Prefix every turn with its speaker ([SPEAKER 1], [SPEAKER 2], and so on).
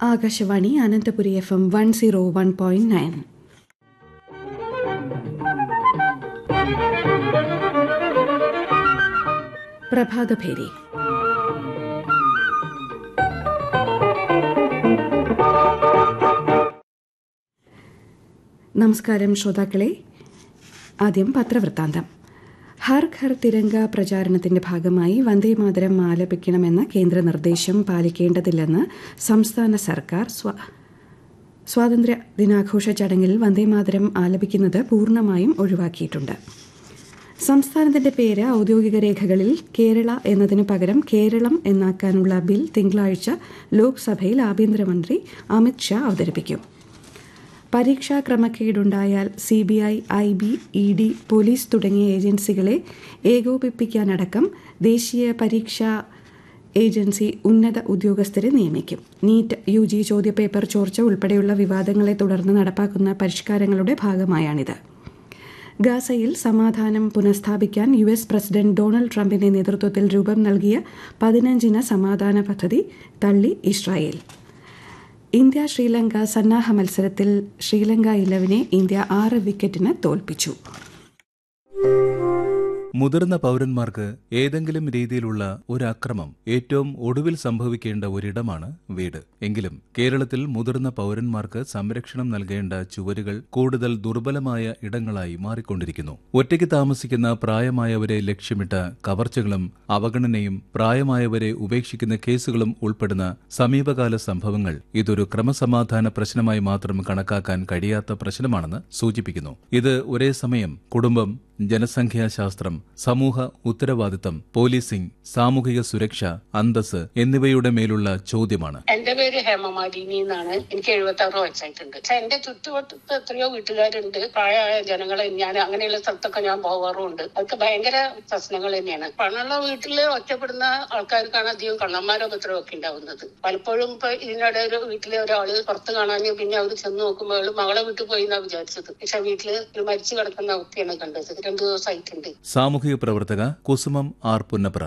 [SPEAKER 1] Akashvani Ananthapuri F M one zero one point nine പ്രഭാതഭേരി നമസ്കാരം ശ്രോതാക്കളെ ആദ്യം പത്രവൃത്താന്തം ഹർ ഘർ തിരങ്ക പ്രചാരണത്തിന്റെ ഭാഗമായി വന്ദേമാതരം ആലപിക്കണമെന്ന കേന്ദ്ര നിർദ്ദേശം പാലിക്കേണ്ടതില്ലെന്ന് സംസ്ഥാന സർക്കാർ സ്വ സ്വാതന്ത്ര്യ ദിനാഘോഷ ചടങ്ങിൽ വന്ദേമാതരം ആലപിക്കുന്നത് പൂർണ്ണമായും ഒഴിവാക്കിയിട്ടുണ്ട് സംസ്ഥാനത്തിന്റെ പേര് ഔദ്യോഗിക രേഖകളിൽ കേരള എന്നതിനു പകരം കേരളം എന്നാക്കാനുള്ള ബിൽ തിങ്കളാഴ്ച ലോക്സഭയിൽ ആഭ്യന്തരമന്ത്രി അമിത് ഷാ അവതരിപ്പിക്കും പരീക്ഷാ ക്രമക്കേടുണ്ടായാൽ C B I I B E D police തുടങ്ങിയ ഏജൻസികളെ ഏകോപിപ്പിക്കാനടക്കം ദേശീയ പരീക്ഷാ ഏജൻസി ഉന്നത ഉദ്യോഗസ്ഥരെ നിയമിക്കും നീറ്റ് യു ജി ചോദ്യപേപ്പർ ചോർച്ച ഉൾപ്പെടെയുള്ള വിവാദങ്ങളെ തുടർന്ന് നടപ്പാക്കുന്ന പരിഷ്കാരങ്ങളുടെ ഭാഗമായാണിത് ഗാസയിൽ സമാധാനം പുനഃസ്ഥാപിക്കാൻ യു എസ് പ്രസിഡന്റ് ഡൊണാൾഡ് ട്രംപിന്റെ നേതൃത്വത്തിൽ രൂപം നൽകിയ പതിനഞ്ചിന സമാധാന പദ്ധതി തള്ളി ഇസ്രായേൽ ഇന്ത്യ ശ്രീലങ്ക സന്നാഹ മത്സരത്തിൽ ശ്രീലങ്ക ഇലവനെ ഇന്ത്യ ആറ് വിക്കറ്റിന് തോൽപ്പിച്ചു
[SPEAKER 2] മുതിർന്ന പൗരന്മാർക്ക് ഏതെങ്കിലും രീതിയിലുള്ള ഒരു അക്രമം ഏറ്റവും ഒടുവിൽ സംഭവിക്കേണ്ട ഒരിടമാണ് വീട് എങ്കിലും കേരളത്തിൽ മുതിർന്ന പൗരന്മാർക്ക് സംരക്ഷണം നൽകേണ്ട ചുവരുകൾ കൂടുതൽ ദുർബലമായ ഇടങ്ങളായി മാറിക്കൊണ്ടിരിക്കുന്നു ഒറ്റയ്ക്ക് താമസിക്കുന്ന പ്രായമായവരെ ലക്ഷ്യമിട്ട കവർച്ചകളും അവഗണനയും പ്രായമായവരെ ഉപേക്ഷിക്കുന്ന കേസുകളും ഉൾപ്പെടുന്ന സമീപകാല സംഭവങ്ങൾ ഇതൊരു ക്രമസമാധാന പ്രശ്നമായി മാത്രം കണക്കാക്കാൻ കഴിയാത്ത പ്രശ്നമാണെന്ന് സൂചിപ്പിക്കുന്നു ഇത് ഒരേ സമയം കുടുംബം ജനസംഖ്യാശാസ്ത്രം സമൂഹ ഉത്തരവാദിത്തം പോലീസിംഗ് സാമൂഹിക സുരക്ഷ അന്തസ് എന്നിവയുടെ മേലുള്ള ചോദ്യമാണ്
[SPEAKER 3] എന്റെ പേര് ഹേമമാലിനി എന്നാണ് എനിക്ക് എഴുപത്തി ആറ് വയസ്സായിട്ടുണ്ട് പക്ഷെ എന്റെ ചുറ്റുവട്ടത്ത് എത്രയോ വീട്ടുകാരുണ്ട് പ്രായമായ ജനങ്ങളെ ഞാൻ അങ്ങനെയുള്ള സ്ഥലത്തൊക്കെ ഞാൻ പോകാറുമുണ്ട് അതൊക്കെ ഭയങ്കര പ്രശ്നങ്ങൾ തന്നെയാണ് പണമുള്ള വീട്ടില് ഒറ്റപ്പെടുന്ന ആൾക്കാർക്കാണ് അധികം കള്ളന്മാരൊക്കെ ഇത്രയൊക്കെ ഉണ്ടാവുന്നത് പലപ്പോഴും ഇപ്പൊ ഇതിനിടെ ഒരു വീട്ടിലെ ഒരാള് പുറത്ത് കാണാൻ പിന്നെ അവർ ചെന്ന് നോക്കുമ്പോൾ അവള് മകളെ വീട്ടിൽ പോയി എന്നാ വിചാരിച്ചത് പക്ഷെ വീട്ടില് ഒരു മരിച്ചു കിടക്കുന്ന അവസ്ഥയാണ് കണ്ടത് രണ്ടു ദിവസമായിട്ടുണ്ട്
[SPEAKER 2] സാമൂഹിക പ്രവർത്തക കുസുമം ആർ പുന്നപ്ര